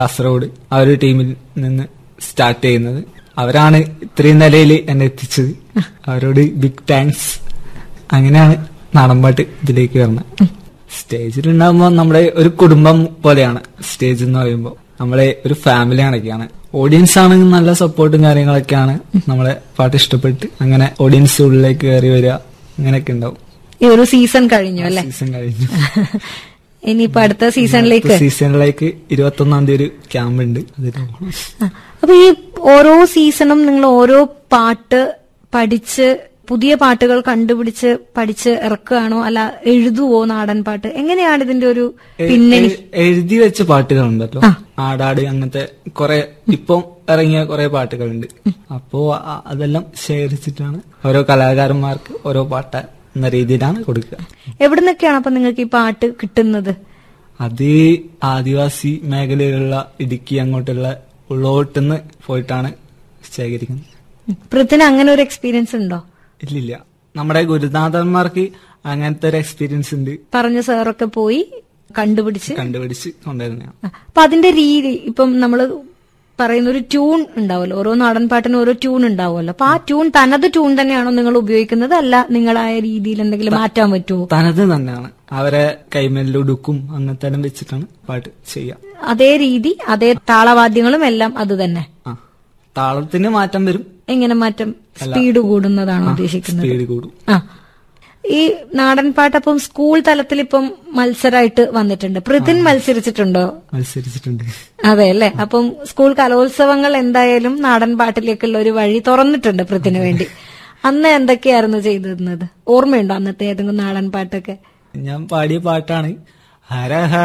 കാസർഗോഡ് ആ ഒരു ടീമിൽ നിന്ന് സ്റ്റാർട്ട് ചെയ്യുന്നത് അവരാണ് ഇത്രയും നിലയിൽ എന്നെ എത്തിച്ചത് അവരോട് ബിഗ് താങ്ക്സ് അങ്ങനെയാണ് നാടൻപാട്ട് ഇതിലേക്ക് വരുന്നത് സ്റ്റേജിൽ ഉണ്ടാകുമ്പോൾ നമ്മുടെ ഒരു കുടുംബം പോലെയാണ് സ്റ്റേജ് എന്ന് പറയുമ്പോൾ നമ്മളെ ഒരു ഫാമിലി കണക്കെയാണ് ഓഡിയൻസ് ആണെങ്കിൽ നല്ല സപ്പോർട്ടും കാര്യങ്ങളൊക്കെയാണ് നമ്മളെ പാട്ട് ഇഷ്ടപ്പെട്ട് അങ്ങനെ ഓഡിയൻസ് ഉള്ളിലേക്ക് കയറി വരിക അങ്ങനെയൊക്കെ ഉണ്ടാവും ഈ ഒരു സീസൺ കഴിഞ്ഞു അല്ലെ സീസൺ കഴിഞ്ഞു ഇനിയിപ്പോ അടുത്ത സീസണിലേക്ക് സീസണിലേക്ക് ഇരുപത്തി ഒന്നാം തീയതി ഒരു ക്യാമ്പ് ഉണ്ട് അതിൽ ആ, അപ്പൊ ഈ ഓരോ സീസണും നിങ്ങൾ ഓരോ പാട്ട് പഠിച്ച് പുതിയ പാട്ടുകൾ കണ്ടുപിടിച്ച് പഠിച്ച് ഇറക്കുകയാണോ അല്ല എഴുതുവോ നാടൻ പാട്ട് എങ്ങനെയാണ് ഇതിന്റെ ഒരു പിന്നണി എ- എഴുതി വെച്ച പാട്ടുകളുണ്ടല്ലോ ആടാട് അങ്ങനത്തെ കുറെ ഇപ്പം ഇറങ്ങിയ കുറെ പാട്ടുകളുണ്ട് അപ്പോ അ- അതെല്ലാം ശേഖരിച്ചിട്ടാണ് ഓരോ കലാകാരന്മാർക്ക് ഓരോ പാട്ട് എന്ന രീതിയിലാണ് കൊടുക്കുക എവിടെ നിന്നൊക്കെയാണ് അപ്പൊ നിങ്ങൾക്ക് ഈ പാട്ട് കിട്ടുന്നത് അത് ആദിവാസി മേഖലയിലുള്ള ഇടുക്കി അങ്ങോട്ടുള്ള ഉള്ളോട്ടുന്ന് പോയിട്ടാണ് ശേഖരിക്കുന്നത് പൃഥ്വിന് അങ്ങനെ ഒരു എക്സ്പീരിയൻസ് ഉണ്ടോ ഇല്ലില്ല നമ്മുടെ ഗുരുനാഥന്മാർക്ക് അങ്ങനത്തെ ഒരു എക്സ്പീരിയൻസ് ഉണ്ട് പറഞ്ഞ സാറൊക്കെ പോയി കണ്ടുപിടിച്ച് കണ്ടുപിടിച്ച് കൊണ്ടുവരുന്നതാണ് ആ, അപ്പൊ അതിന്റെ രീതി ഇപ്പം നമ്മള് പറയുന്ന ഒരു ട്യൂൺ ഉണ്ടാവുമല്ലോ ഓരോ നാടൻ പാട്ടിനും ഓരോ ട്യൂൺ ഉണ്ടാവുമല്ലോ അപ്പൊ ആ ട്യൂൺ തനത് ട്യൂൺ തന്നെയാണോ നിങ്ങൾ ഉപയോഗിക്കുന്നത് അല്ല നിങ്ങളായ രീതിയിൽ എന്തെങ്കിലും മാറ്റാൻ പറ്റുമോ തനത് തന്നെയാണ് അവരെ കൈമല്ലുടുക്കും അങ്ങനത്തെ എല്ലാം വെച്ചിട്ടാണ് പാട്ട് ചെയ്യുക അതേ രീതി അതേ താളവാദ്യങ്ങളും എല്ലാം അത് തന്നെ ആ താളത്തിന് മാറ്റം വരും എങ്ങനെ മാറ്റം സ്പീഡ് കൂടുന്നതാണോ ഉദ്ദേശിക്കുന്നത് സ്പീഡ് കൂടും ആ ഈ നാടൻ പാട്ട് അപ്പം സ്കൂൾ തലത്തിൽ ഇപ്പം മത്സരമായിട്ട് വന്നിട്ടുണ്ട് പൃഥിൻ മത്സരിച്ചിട്ടുണ്ടോ മത്സരിച്ചിട്ടുണ്ട് അതെ അല്ലെ അപ്പം സ്കൂൾ കലോത്സവങ്ങൾ എന്തായാലും നാടൻ പാട്ടിലേക്കുള്ള ഒരു വഴി തുറന്നിട്ടുണ്ട് പൃഥിന് വേണ്ടി അന്ന് എന്തൊക്കെയായിരുന്നു ചെയ്തിരുന്നത് ഓർമ്മയുണ്ടോ അന്നത്തെ ഏതെങ്കിലും നാടൻ പാട്ടൊക്കെ ഞാൻ പാടിയ പാട്ടാണ് ഹര